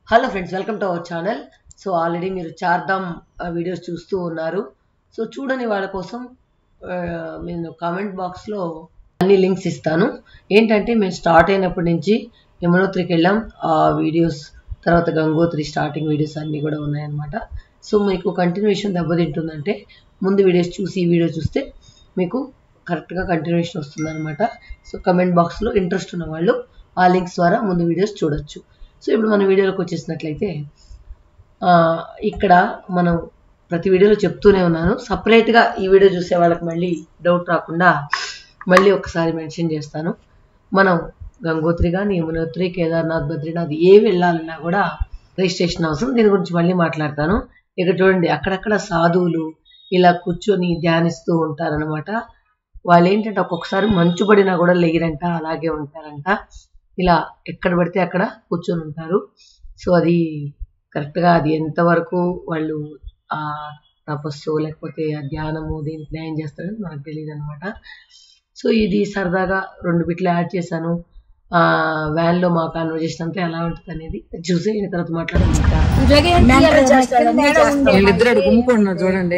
Hello friends welcome to our channel so already మీరు Chardham videos చూస్తూ ఉన్నారు సో చూడని వాళ్ళ కోసం ఆ, నేను కామెంట్ బాక్స్లో అన్ని లింక్స్ ఇస్తాను ఏంటంటే మేము స్టార్ట్ అయినప్పటి నుంచి యమునోత్రికి వెళ్ళాం ఆ వీడియోస్ తర్వాత గంగోత్రి స్టార్టింగ్ వీడియోస్ అన్నీ కూడా ఉన్నాయన్నమాట సో మీకు కంటిన్యూషన్ దెబ్బతింటుందంటే ముందు వీడియోస్ చూసి ఈ వీడియో చూస్తే మీకు కరెక్ట్గా కంటిన్యూషన్ వస్తుందన్నమాట సో కమెంట్ బాక్స్లో ఇంట్రెస్ట్ ఉన్న వాళ్ళు ఆ లింక్స్ ద్వారా ముందు వీడియోస్ చూడొచ్చు సో ఇప్పుడు మన వీడియోలోకి వచ్చేసినట్లయితే ఆ, ఇక్కడ మనం ప్రతి వీడియోలో చెప్తూనే ఉన్నాను సపరేట్గా ఈ వీడియో చూసే వాళ్ళకి మళ్ళీ డౌట్ రాకుండా మళ్ళీ ఒకసారి మెన్షన్ చేస్తాను మనం గంగోత్రి కానీ యమునోత్రి కేదార్నాథ్ బద్రీనాథ్ ఏ వెళ్ళాలన్నా కూడా రిజిస్ట్రేషన్ అవసరం దీని గురించి మళ్ళీ మాట్లాడతాను ఇక్కడ చూడండి అక్కడక్కడ సాధువులు ఇలా కూర్చొని ధ్యానిస్తూ ఉంటారనమాట వాళ్ళు ఏంటంటే ఒక్కొక్కసారి మంచు పడినా కూడా లేరంట అలాగే ఉంటారంట ఇలా ఎక్కడ పడితే అక్కడ కూర్చొని ఉంటారు సో అది కరెక్ట్గా అది ఎంతవరకు వాళ్ళు ఆ తపస్సు లేకపోతే ఆ ధ్యానము దీనికి న్యాయం చేస్తారని మనకు తెలియదు అనమాట సో ఇది సరదాగా రెండు బిట్లు యాడ్ చేశాను ఆ వ్యాన్ లో మా కాన్వర్జేషన్ అంతా ఎలా ఉంటుంది అనేది చూసి అయిన తర్వాత మాట్లాడమంటా వీళ్ళిద్దరు అటు గుమ్ముకుంటున్నారు చూడండి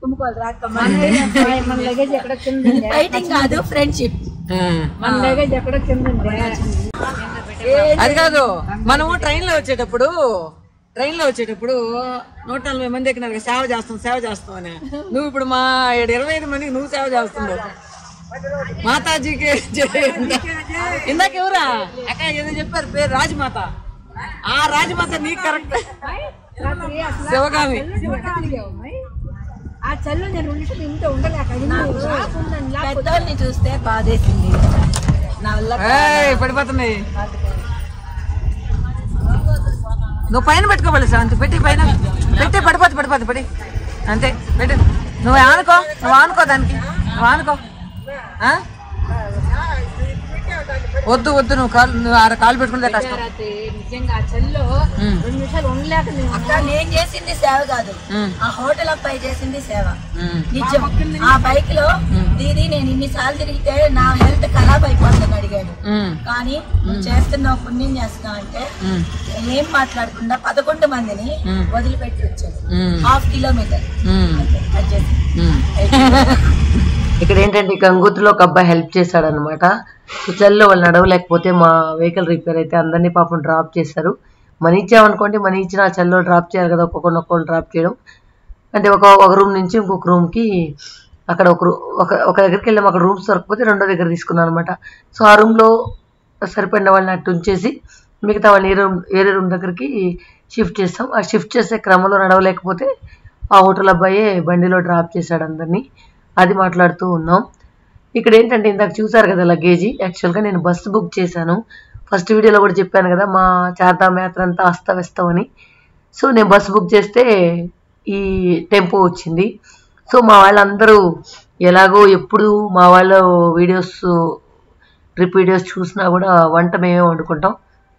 ఫైటింగ్ కాదు ఫ్రెండ్షిప్ ఆ. అది కాదు మనము ట్రైన్ లో వచ్చేటప్పుడు ట్రైన్ లో వచ్చేటప్పుడు నూట నలభై మంది ఎక్కినారు కదా, సేవ చేస్తాం సేవ చేస్తాం అని నువ్వు ఇప్పుడు మా ఏడు ఇరవై ఐదు మందికి నువ్వు సేవ చేస్తున్నావు మాతాజీకి జై. ఇందాక ఎవరా అక్క ఏదో చెప్పారు పేరు రాజమాత ఆ రాజమాత నీకు కరెక్ట్ శివగామి ఆ చల్లు నేను ఉండి ఇంత ఉండలేక పెద్దోళ్ళని చూస్తే బాధేసింది నా వల్ల ఏయ్, పడిపోతున్నాయి నువ్వు పైన పెట్టుకోవాలి అంత పెట్టి పైన పెట్టి పడిపోతుంది పడిపోతుంది పడి అంతే పెట్టి నువ్వు ఆనుకో నువ్వు ఆనుకో దానికి నువ్వు ఆనుకో ఆ? వద్దు వద్దు నువ్వు కాలు నువ్వు ఆడ కాలు పెట్టుకుంటే కష్టం నిజంగా ఆ చల్లో ఉమ్, రెండు నిమిషాలు ఉండలేక నేను అక్క నేను చేసింది సేవ కాదు ఉమ్, ఆ హోటల్ అబ్బాయి చేసింది సేవ ఉమ్, నిజం ఆ బైక్ లో దీది నేను ఇన్నిసార్లు తిరిగితే నా హెల్త్ ఖరాబ్ అయిపోతుందని అడిగాడు ఉమ్, కానీ నువ్వు చేస్తున్నావు పుణ్యం చేస్తున్నావు అంటే ఉమ్, ఏం మాట్లాడకుండా పదకొండు మందిని మ్. వదిలిపెట్టి వచ్చాడు ఉమ్, హాఫ్ కిలోమీటర్ ఉమ్, అది చేసి ఉమ్. ఇక్కడ ఏంటంటే గంగోత్రిలో ఒక అబ్బాయి హెల్ప్ చేశాడనమాట సో చల్లో వాళ్ళు నడవలేకపోతే మా వెహికల్ రిపేర్ అయితే అందరినీ పాపం డ్రాప్ చేశారు మనీ ఇచ్చామనుకోండి మనీ ఇచ్చిన ఆ చల్లో డ్రాప్ చేయాలి కదా ఒక్కొక్కరిని ఒక్కొక్కరు డ్రాప్ చేయడం అంటే ఒక ఒక రూమ్ నుంచి ఇంకొక రూమ్కి అక్కడ ఒక రూ- ఒక ఒక దగ్గరికి వెళ్ళాము అక్కడ రూమ్స్ దొరకకపోతే రెండో దగ్గర తీసుకున్నాను అనమాట సో ఆ రూమ్లో సరిపడిన వాళ్ళని అట్టు ఉంచేసి మిగతా వాళ్ళని ఏ రూమ్ వేరే రూమ్ దగ్గరికి షిఫ్ట్ చేస్తాం ఆ షిఫ్ట్ చేసే క్రమంలో నడవలేకపోతే ఆ హోటల్ అబ్బాయే బండిలో డ్రాప్ చేశాడు అందరినీ అది మాట్లాడుతూ ఉన్నాం ఇక్కడ ఏంటంటే ఇందాక చూసారు కదా లగేజీ యాక్చువల్గా నేను బస్సు బుక్ చేశాను ఫస్ట్ వీడియోలో కూడా చెప్పాను కదా మా చార్ధామ్ యాత్ర అంతా అస్తవ్యస్తం అని సో నేను బస్సు బుక్ చేస్తే ఈ టెంపో వచ్చింది సో మా వాళ్ళందరూ ఎలాగో ఎప్పుడు మా వాళ్ళ వీడియోస్ ట్రిప్ వీడియోస్ చూసినా కూడా వంట మేమే వండుకుంటాం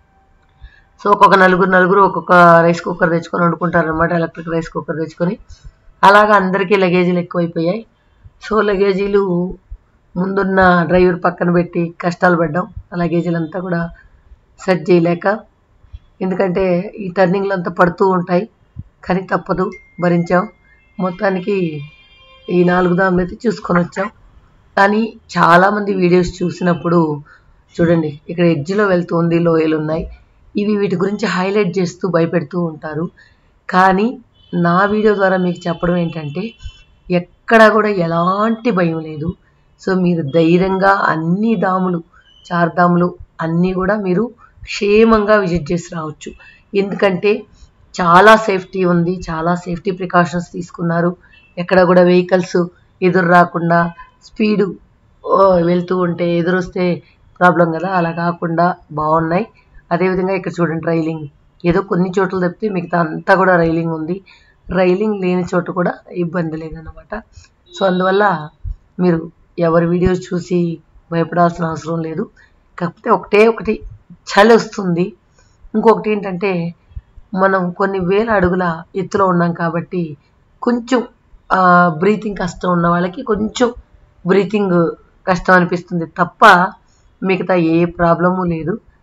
సో ఒక్కొక్క నలుగురు నలుగురు ఒక్కొక్క రైస్ కుక్కర్ తెచ్చుకొని వండుకుంటారు అనమాట ఎలక్ట్రిక్ రైస్ కుక్కర్ తెచ్చుకొని అలాగా అందరికీ లగేజీలు ఎక్కువైపోయాయి సో లగేజీలు ముందున్న డ్రైవర్ పక్కన పెట్టి కష్టాలు పడ్డాం ఆ లగేజీలు అంతా కూడా సెట్ చేయలేక ఎందుకంటే ఈ టర్నింగ్లు అంతా పడుతూ ఉంటాయి కానీ తప్పదు భరించాం మొత్తానికి ఈ నాలుగు దాములు అయితే చూసుకొని వచ్చాం కానీ చాలామంది వీడియోస్ చూసినప్పుడు చూడండి ఇక్కడ ఎడ్జ్లో వెళ్తుంది లోయలు ఉన్నాయి ఇవి వీటి గురించి హైలైట్ చేస్తూ భయపెడుతూ ఉంటారు కానీ నా వీడియో ద్వారా మీకు చెప్పడం ఏంటంటే ఎక్కడ కూడా ఎలాంటి భయం లేదు సో మీరు ధైర్యంగా అన్ని దాములు చార్ధాములు అన్నీ కూడా మీరు క్షేమంగా విజిట్ చేసి రావచ్చు ఎందుకంటే చాలా సేఫ్టీ ఉంది చాలా సేఫ్టీ ప్రికాషన్స్ తీసుకున్నారు ఎక్కడ కూడా వెహికల్స్ ఎదురు రాకుండా స్పీడు వెళ్తూ ఉంటే ఎదురొస్తే ప్రాబ్లం కదా అలా కాకుండా బాగున్నాయి అదేవిధంగా ఇక్కడ చూడండి రైలింగ్ ఏదో కొన్ని చోట్ల తప్పితే మిగతా అంతా కూడా రైలింగ్ ఉంది రైలింగ్ లేని చోట కూడా ఇబ్బంది లేదన్నమాట సో అందువల్ల మీరు ఎవరి వీడియోస్ చూసి భయపడాల్సిన అవసరం లేదు కాకపోతే ఒకటే ఒకటి చలి వస్తుంది ఇంకొకటి ఏంటంటే మనం కొన్ని వేల అడుగుల ఎత్తులో ఉన్నాం కాబట్టి కొంచెం బ్రీతింగ్ కష్టం ఉన్న వాళ్ళకి కొంచెం బ్రీతింగ్ కష్టం అనిపిస్తుంది తప్ప మిగతా ఏ ప్రాబ్లము లేదు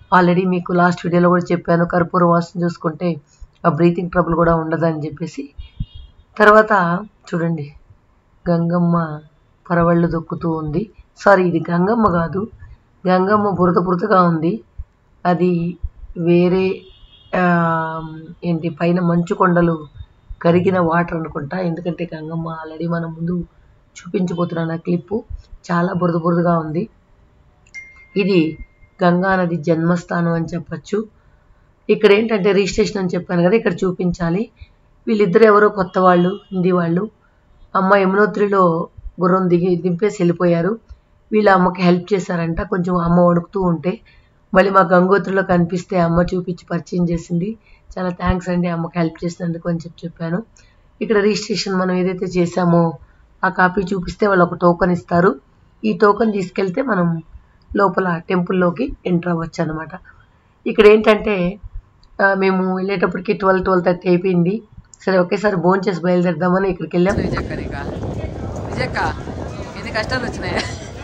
ఆల్రెడీ మీకు లాస్ట్ వీడియోలో కూడా చెప్పాను కర్పూర వాసన చూసుకుంటే ఆ బ్రీతింగ్ ట్రబుల్ కూడా ఉండదని చెప్పేసి తర్వాత చూడండి గంగమ్మ పరవళ్ళు దొక్కుతూ ఉంది సారీ ఇది గంగమ్మ కాదు గంగమ్మ బురద బురదగా ఉంది అది వేరే ఆ, ఏంటి పైన మంచు కొండలు కరిగిన వాటర్ అనుకుంటా ఎందుకంటే గంగమ్మ ఆల్రెడీ మనం ముందు చూపించబోతున్నాను ఆ క్లిప్పు చాలా బురద బురదగా ఉంది ఇది గంగా నది జన్మస్థానం అని చెప్పచ్చు ఇక్కడ ఏంటంటే రిజిస్ట్రేషన్ అని చెప్పాను కదా ఇక్కడ చూపించాలి వీళ్ళిద్దరు ఎవరో కొత్త వాళ్ళు హిందీ వాళ్ళు అమ్మ యమునోత్రిలో గుర్రం దిగి దింపేసి వెళ్ళిపోయారు వీళ్ళ అమ్మకి హెల్ప్ చేశారంట కొంచెం అమ్మ వణుకుతూ ఉంటే మళ్ళీ మా గంగోత్రిలో కనిపిస్తే అమ్మ చూపించి పరిచయం చేసింది చాలా థ్యాంక్స్ అండి అమ్మకి హెల్ప్ చేసినందుకు అని చెప్పి చెప్పాను ఇక్కడ రిజిస్ట్రేషన్ మనం ఏదైతే చేశామో ఆ కాపీ చూపిస్తే వాళ్ళు ఒక టోకెన్ ఇస్తారు ఈ టోకెన్ తీసుకెళ్తే మనం లోపల టెంపుల్లోకి ఎంటర్ అవ్వచ్చు అనమాట ఇక్కడ ఏంటంటే ఆ, మేము వెళ్ళేటప్పటికి ట్వెల్వ్ ట్వెల్వ్ థర్టీ అయిపోయింది సరే ఒకేసారి భోజనం చేసి బయలుదేరదామని ఇక్కడికి వెళ్ళాం విజయక్క నీకా విజయక్క ఎన్ని కష్టాలు వచ్చినాయి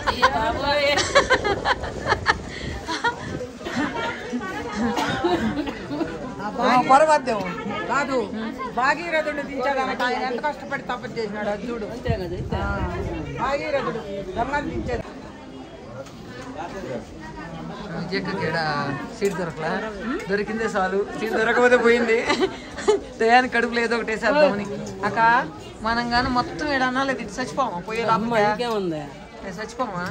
పొరవద్దేమో కాదు భాగీరథుడు దించేదానికి ఆయన ఎంత కష్టపడి తపస్సు చేసినాడు అది చూడు ఆ, భాగీరథుడు గంగని దించేది విజయక్కకి ఈడ సీట్ దొరకలా దొరికిందే చాలు సీట్ దొరకకపోతే పోయింది దయానికి కడుపులో ఏదో ఒకటి వేసేద్దామని అక్క మనం కానీ మొత్తం ఈడ అన్నాలేదు ఇటు చచ్చిపోమా పోయే లాభం ఉంది చచ్చిపోమా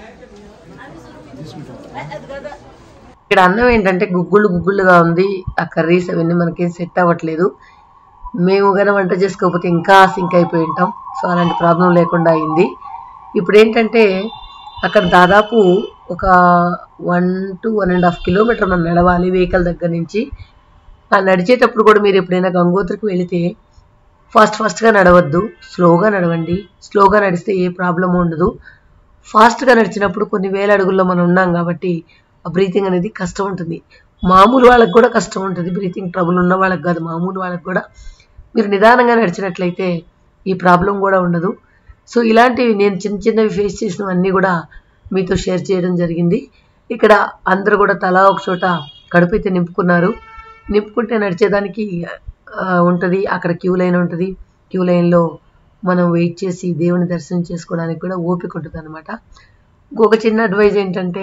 ఇక్కడ అన్నం ఏంటంటే గుగ్గుళ్ళు గుగ్గుళ్ళుగా ఉంది ఆ కర్రీస్ అవన్నీ మనకేం సెట్ అవ్వట్లేదు మేము కానీ వంట చేసుకోకపోతే ఇంకా సింక్ అయిపోయి ఉంటాం సో అలాంటి ప్రాబ్లం లేకుండా అయింది ఇప్పుడు ఏంటంటే అక్కడ దాదాపు ఒక one to one and half kilometre మనం నడవాలి వెహికల్ దగ్గర నుంచి ఆ నడిచేటప్పుడు కూడా మీరు ఎప్పుడైనా గంగోత్రికి వెళితే ఫాస్ట్ ఫాస్ట్గా నడవద్దు స్లోగా నడవండి స్లోగా నడిస్తే ఏ ప్రాబ్లం ఉండదు ఫాస్ట్గా నడిచినప్పుడు కొన్ని వేల అడుగుల్లో మనం ఉన్నాం కాబట్టి ఆ బ్రీతింగ్ అనేది కష్టం ఉంటుంది మామూలు వాళ్ళకి కూడా కష్టం ఉంటుంది బ్రీతింగ్ ట్రబుల్ ఉన్న వాళ్ళకి కాదు మామూలు వాళ్ళకి కూడా మీరు నిదానంగా నడిచినట్లయితే ఈ ప్రాబ్లం కూడా ఉండదు సో ఇలాంటివి నేను చిన్న చిన్నవి ఫేస్ చేసినవన్నీ కూడా మీతో షేర్ చేయడం జరిగింది ఇక్కడ అందరూ కూడా తలా ఒక చోట కడుపు అయితే నింపుకున్నారు నింపుకుంటే నడిచేదానికి ఉంటుంది అక్కడ క్యూ లైన్ ఉంటుంది క్యూ లైన్లో మనం వెయిట్ చేసి దేవుని దర్శనం చేసుకోవడానికి కూడా ఓపిక ఉంటుంది అనమాట ఇంకొక చిన్న అడ్వైజ్ ఏంటంటే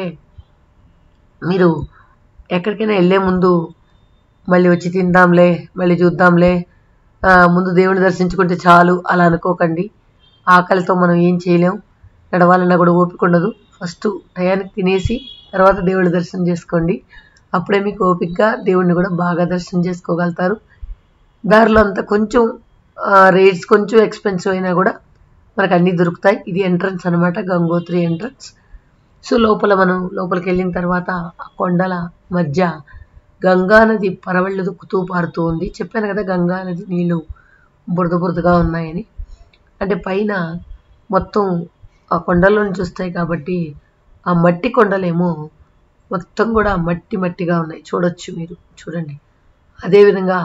మీరు ఎక్కడికైనా వెళ్ళే ముందు మళ్ళీ వచ్చి తిందాంలే మళ్ళీ చూద్దాంలే ఆ, ముందు దేవుని దర్శించుకుంటే చాలు అలా అనుకోకండి ఆకలితో మనం ఏం చేయలేం నడవాలన్నా కూడా ఓపిక ఉండదు ఫస్ట్ టయానికి తినేసి తర్వాత దేవుడి దర్శనం చేసుకోండి అప్పుడే మీకు ఓపికగా దేవుడిని కూడా బాగా దర్శనం చేసుకోగలుగుతారు దారిలో అంతా కొంచెం రేట్స్ కొంచెం ఎక్స్పెన్సివ్ అయినా కూడా మనకు అన్నీ దొరుకుతాయి ఇది ఎంట్రన్స్ అనమాట గంగోత్రి ఎంట్రన్స్ సో లోపల మనం లోపలికి వెళ్ళిన తర్వాత ఆ కొండల మధ్య గంగా నది పరవళ్ళు దుక్కుతూ పారుతూ ఉంది చెప్పాను కదా గంగా నది నీళ్ళు బురద బురదగా ఉన్నాయని అంటే పైన మొత్తం ఆ కొండల నుంచి వస్తాయి కాబట్టి ఆ మట్టి కొండలేమో మొత్తం కూడా మట్టి మట్టిగా ఉన్నాయి చూడొచ్చు మీరు చూడండి అదేవిధంగా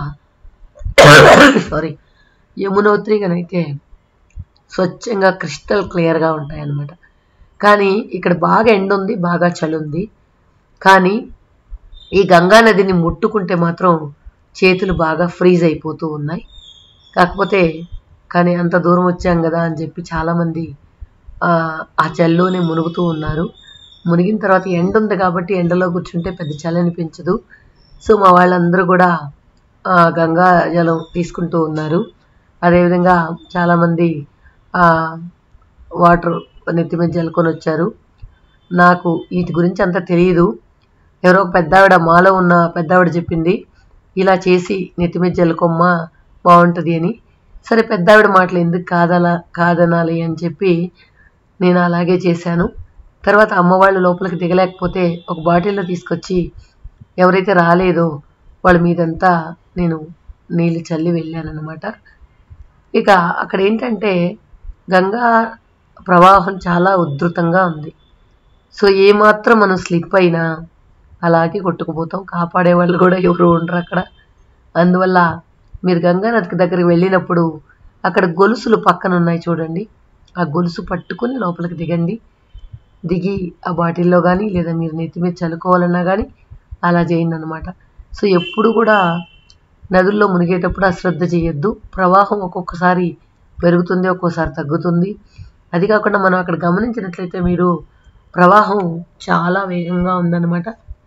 సారీ యమునోత్రి కనైతే స్వచ్ఛంగా క్రిస్టల్ క్లియర్గా ఉంటాయి అన్నమాట కానీ ఇక్కడ బాగా ఎండ ఉంది బాగా చలి ఉంది కానీ ఈ గంగా నదిని ముట్టుకుంటే మాత్రం చేతులు బాగా ఫ్రీజ్ అయిపోతూ ఉన్నాయి కాకపోతే కానీ అంత దూరం వచ్చాం కదా అని చెప్పి చాలామంది ఆ, ఆ చలిలోనే మునుగుతూ ఉన్నారు మునిగిన తర్వాత ఎండ ఉంది కాబట్టి ఎండలో కూర్చుంటే పెద్ద చలి అనిపించదు సో మా వాళ్ళందరూ కూడా ఆ, గంగా జలం తీసుకుంటూ ఉన్నారు అదేవిధంగా చాలామంది ఆ, వాటర్ నెత్తి మీద జల్లుకొని వచ్చారు నాకు వీటి గురించి అంత తెలియదు ఎవరో ఒక పెద్దావిడ మాలో ఉన్న పెద్దావిడ చెప్పింది ఇలా చేసి నెత్తి మీద జల్లుకోమ్మా బాగుంటుంది అని సరే పెద్దావిడ మాటలు ఎందుకు కాదలా కాదనాలి అని చెప్పి నేను అలాగే చేశాను తర్వాత అమ్మ వాళ్ళు లోపలికి దిగలేకపోతే ఒక బాటిల్లో తీసుకొచ్చి ఎవరైతే రాలేదో వాళ్ళ మీదంతా నేను నీళ్ళు చల్లి వెళ్ళానన్నమాట ఇక అక్కడ ఏంటంటే గంగా ప్రవాహం చాలా ఉధృతంగా ఉంది సో ఏమాత్రం మనం స్లిప్ అయినా అలాగే కొట్టుకుపోతాం కాపాడే వాళ్ళు కూడా ఎవరు ఉండరు అక్కడ అందువల్ల మీరు గంగా నదికి దగ్గరికి వెళ్ళినప్పుడు అక్కడ గొలుసులు పక్కన ఉన్నాయి చూడండి ఆ గొలుసు పట్టుకొని లోపలికి దిగండి దిగి ఆ బాటిల్లో కానీ లేదా మీరు నెత్తి మీద చల్లుకోవాలన్నా కానీ అలా చేయండి అనమాట సో ఎప్పుడు కూడా నదుల్లో మునిగేటప్పుడు అశ్రద్ధ చేయొద్దు ప్రవాహం ఒక్కొక్కసారి పెరుగుతుంది ఒక్కోసారి తగ్గుతుంది అది కాకుండా మనం అక్కడ గమనించినట్లయితే మీరు ప్రవాహం చాలా వేగంగా ఉందన్నమాట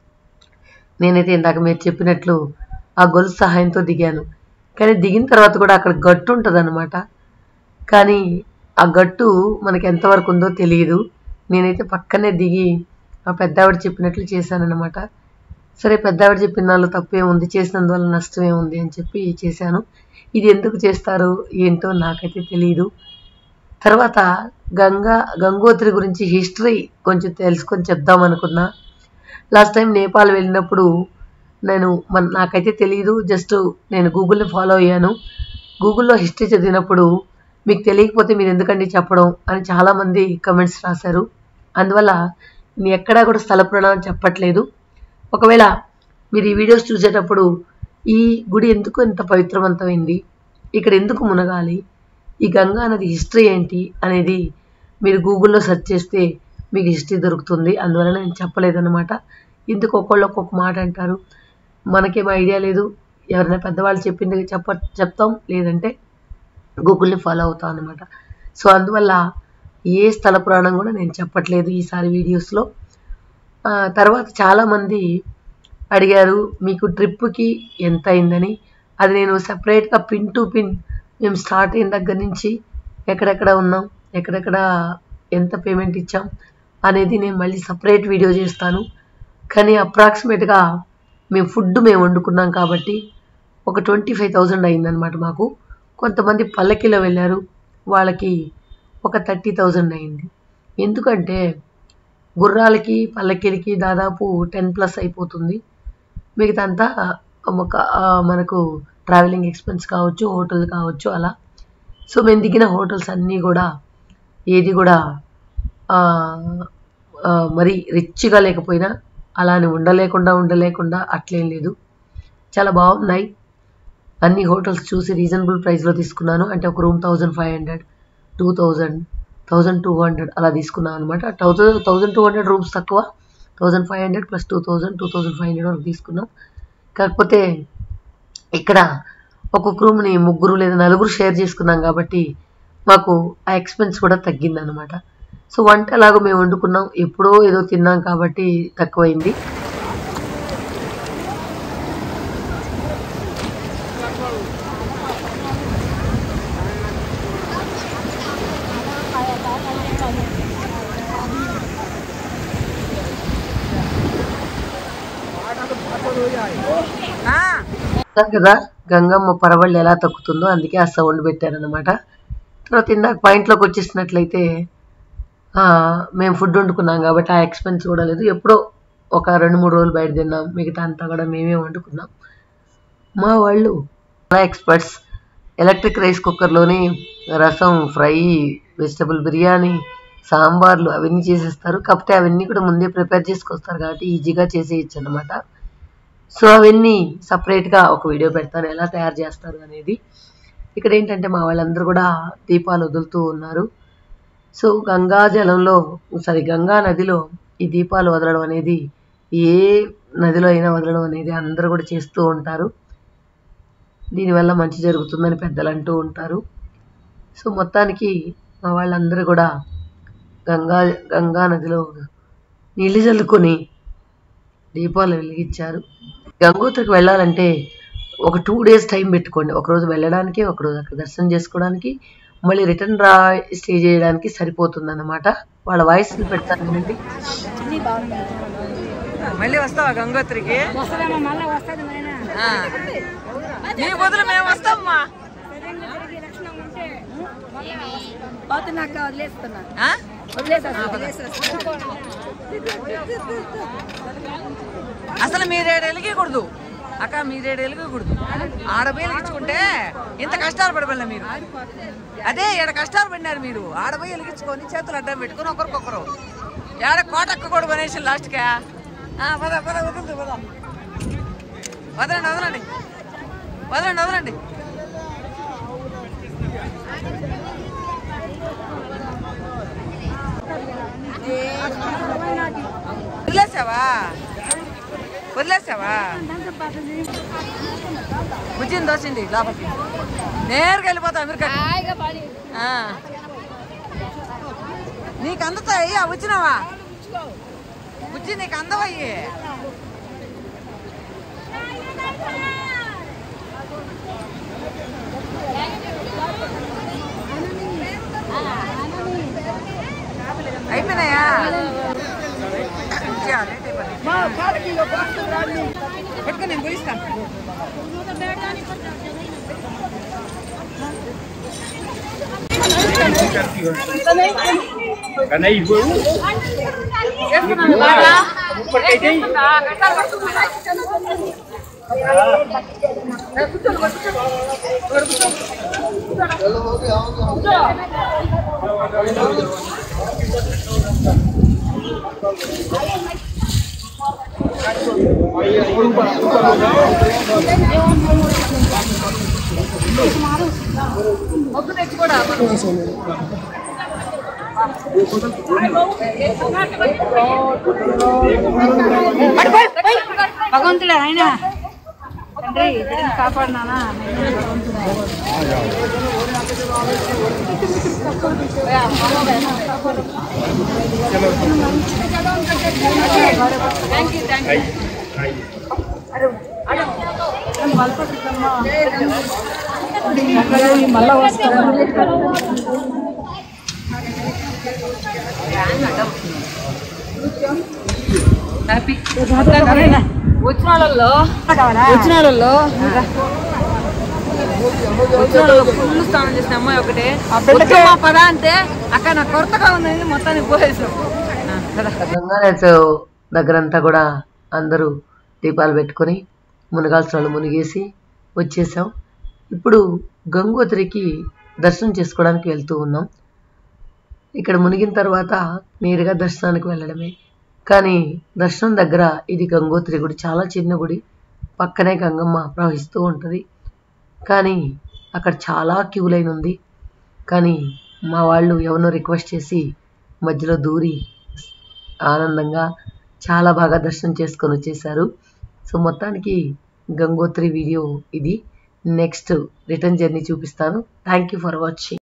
నేనైతే ఇందాక మీరు చెప్పినట్లు ఆ గొలుసు సహాయంతో దిగాను కానీ దిగిన తర్వాత కూడా అక్కడ గట్టు ఉంటుంది కానీ ఆ గట్టు మనకి ఎంతవరకు ఉందో తెలియదు నేనైతే పక్కనే దిగి ఆ పెద్దావిడ చెప్పినట్లు చేశానన్నమాట సరే పెద్దావిడ చెప్పిన దానిలో తప్పే ఉంది చేసినందువల్ల నష్టమే ఉంది అని చెప్పి చేశాను ఇది ఎందుకు చేస్తారు ఏంటో నాకైతే తెలియదు తర్వాత గంగా గంగోత్రి గురించి హిస్టరీ కొంచెం తెలుసుకొని చెప్దాం అనుకున్నా లాస్ట్ టైం నేపాల్ వెళ్ళినప్పుడు నేను మన నాకైతే తెలియదు జస్ట్ నేను గూగుల్ని ఫాలో అయ్యాను గూగుల్లో హిస్టరీ చదివినప్పుడు మీకు తెలియకపోతే మీరు ఎందుకండి చెప్పడం అని చాలామంది కమెంట్స్ రాశారు అందువల్ల నేను ఎక్కడా కూడా స్థల పురాణం చెప్పట్లేదు ఒకవేళ మీరు ఈ వీడియోస్ చూసేటప్పుడు ఈ గుడి ఎందుకు ఇంత పవిత్రవంతమైంది ఇక్కడ ఎందుకు మునగాలి ఈ గంగా నది హిస్టరీ ఏంటి అనేది మీరు గూగుల్లో సెర్చ్ చేస్తే మీకు హిస్టరీ దొరుకుతుంది అందువల్ల నేను చెప్పలేదన్నమాట ఇందుకు ఒక్కొళ్ళు ఒక్కొక్క మాట అంటారు మనకేం ఐడియా లేదు ఎవరైనా పెద్దవాళ్ళు చెప్పింది చెప్ప చెప్తాం లేదంటే గూగుల్ని ఫాలో అవుతాం అనమాట సో అందువల్ల ఏ స్థల పురాణం కూడా నేను చెప్పట్లేదు ఈసారి వీడియోస్లో ఆ, తర్వాత చాలామంది అడిగారు మీకు ట్రిప్కి ఎంత అయిందని అది నేను సపరేట్గా పిన్ టు పిన్ మేము స్టార్ట్ అయిన దగ్గర నుంచి ఎక్కడెక్కడ ఉన్నాం ఎక్కడెక్కడ ఎంత పేమెంట్ ఇచ్చాం అనేది నేను మళ్ళీ సపరేట్ వీడియో చేస్తాను కానీ అప్రాక్సిమేట్గా మేము ఫుడ్ మేము వండుకున్నాం కాబట్టి ఒక ట్వంటీ ఫైవ్ థౌజండ్ అయిందనమాట మాకు కొంతమంది పల్లకిలో వెళ్ళారు వాళ్ళకి ఒక థర్టీ థౌజండ్ అయింది ఎందుకంటే గుర్రాలకి పల్లకిలకి దాదాపు టెన్ ప్లస్ అయిపోతుంది మిగతా అంతా ఒక ఆ, మనకు ట్రావెలింగ్ ఎక్స్పెన్స్ కావచ్చు హోటల్ కావచ్చు అలా సో మేము దిగిన హోటల్స్ అన్నీ కూడా ఏది కూడా ఆ, ఆ, మరి రిచ్గా లేకపోయినా అలానే ఉండలేకుండా ఉండలేకుండా అట్లేం లేదు చాలా బాగున్నాయి అన్ని హోటల్స్ చూసి రీజనబుల్ ప్రైస్లో తీసుకున్నాను అంటే ఒక room thousand five hundred two thousand thousand two hundred అలా తీసుకున్నాను అనమాట thousand thousand two hundred rooms తక్కువ thousand five hundred plus two thousand two thousand five hundred వరకు తీసుకున్నాం కాకపోతే ఇక్కడ ఒక్కొక్క రూమ్ని ముగ్గురు లేదా నలుగురు షేర్ చేసుకున్నాం కాబట్టి మాకు ఆ ఎక్స్పెన్స్ కూడా తగ్గిందనమాట సో వంట ఎలాగో మేము వండుకున్నాం ఎప్పుడో ఏదో తిన్నాం కాబట్టి తక్కువైంది చూస్తారు కదా గంగమ్మ పరవళ్ళు ఎలా తొక్కుతుందో అందుకే ఆ సౌండ్ పెట్టారనమాట తర్వాత ఇందాక పాయింట్లోకి వచ్చేసినట్లయితే ఆ, మేము ఫుడ్ వండుకున్నాం కాబట్టి ఆ ఎక్స్పెన్స్ కూడా లేదు ఎప్పుడో ఒక రెండు మూడు రోజులు బయట తిన్నాం మిగతా అంతా కూడా మేమే వండుకున్నాం మా వాళ్ళు చాలా ఎక్స్పర్ట్స్ ఎలక్ట్రిక్ రైస్ కుక్కర్లోని రసం ఫ్రై వెజిటబుల్ బిర్యానీ సాంబార్లు అవన్నీ చేసేస్తారు కాకపోతే అవన్నీ కూడా ముందే ప్రిపేర్ చేసుకొస్తారు కాబట్టి ఈజీగా చేసేయచ్చు అనమాట సో అవన్నీ సపరేట్గా ఒక వీడియో పెడతాను ఎలా తయారు చేస్తారు అనేది ఇక్కడ ఏంటంటే మా వాళ్ళందరూ కూడా దీపాలు వదులుతూ ఉన్నారు సో గంగా జలంలో సారీ గంగా నదిలో ఈ దీపాలు వదలడం అనేది ఏ నదిలో అయినా వదలడం అనేది అందరూ కూడా చేస్తూ ఉంటారు దీనివల్ల మంచి జరుగుతుందని పెద్దలు అంటూ ఉంటారు సో మొత్తానికి మా వాళ్ళందరూ కూడా గంగా గంగా నదిలో నీళ్ళు చల్లుకొని దీపాలు వెలిగించారు గంగోత్రికి వెళ్ళాలంటే ఒక టూ డేస్ టైం పెట్టుకోండి ఒకరోజు వెళ్ళడానికి ఒకరోజు అక్కడ దర్శనం చేసుకోవడానికి మళ్ళీ రిటర్న్ రా స్టే చేయడానికి సరిపోతుంది అన్నమాట వాళ్ళ వాయిస్ పెడతాను వినండి మళ్ళీ వస్తావా గంగోత్రికి వస్తుందమ్మా మళ్ళీ వస్తుంది నాయన ఆ. నీ బదులు మేము వస్తామమ్మా సడన్గా తిరిగి లక్షణం ఉంటే పోతున్నాక వదిలేస్తున్నా ఆ? అసలు మీరేడు వెలిగకూడదు అక్క మీరేడు వెలిగకూడదు ఆడపోయి వెలిగించుకుంటే ఇంత కష్టాలు పడబల్ల మీరు అదే ఈడ కష్టాలు పడినారు మీరు ఆడపోయి వెలిగించుకొని చేతులు అడ్డం పెట్టుకొని ఒకరికొకరు ఏడ కోటక్క కూడా కొనేసి లాస్ట్గా ఆ, పద పద వదలదు పద వదలండి వదలండి వదలండి వదలండి వదిలేసావా వదిలేసావా బుజ్జిని దోసింది లోపలికి నేరుగా వెళ్ళిపోతా అమెరికా ఆ. నీకు అందుతాయి ఆ వచ్చినావా బుజ్జి నీకు అందవయ్యి అయిపోయినాయా ఇచ్చేయాలి, లేట్ అయిపోయింది. పట్టుకో నేను పోయిస్తా Karena ibu భగవంతుడే ఆయన తండ్రి ఇద్దరిని కాపాడినానా వచ్చిన వాళ్ళల్లో వచ్చిన వాళ్ళల్లో వచ్చిన వాళ్ళలో ఫుల్ స్నానం చేసిన అమ్మాయి ఒకటే వచ్చమ్మా పదా అంటే అక్కడ నాకు కొరతగా ఉందని మొత్తానికి పోయేసాం ఆ, పద. గంగానది దగ్గరంతా కూడా అందరూ దీపాలు పెట్టుకొని మునగాల్సిన వాళ్ళు మునిగేసి వచ్చేసాం ఇప్పుడు గంగోత్రికి దర్శనం చేసుకోవడానికి వెళ్తూ ఉన్నాం ఇక్కడ మునిగిన తర్వాత నేరుగా దర్శనానికి వెళ్ళడమే కానీ దర్శనం దగ్గర ఇది గంగోత్రి గుడి చాలా చిన్న గుడి పక్కనే గంగమ్మ ప్రవహిస్తూ ఉంటుంది కానీ అక్కడ చాలా క్యూ లైన్ ఉంది కానీ మా వాళ్ళు ఎవరినో రిక్వెస్ట్ చేసి మధ్యలో దూరి ఆనందంగా చాలా బాగా దర్శనం చేసుకొని వచ్చేసారు సో మొత్తానికి గంగోత్రి వీడియో ఇది నెక్స్ట్ రిటర్న్ జర్నీ చూపిస్తాను థ్యాంక్ యూ ఫర్ వాచింగ్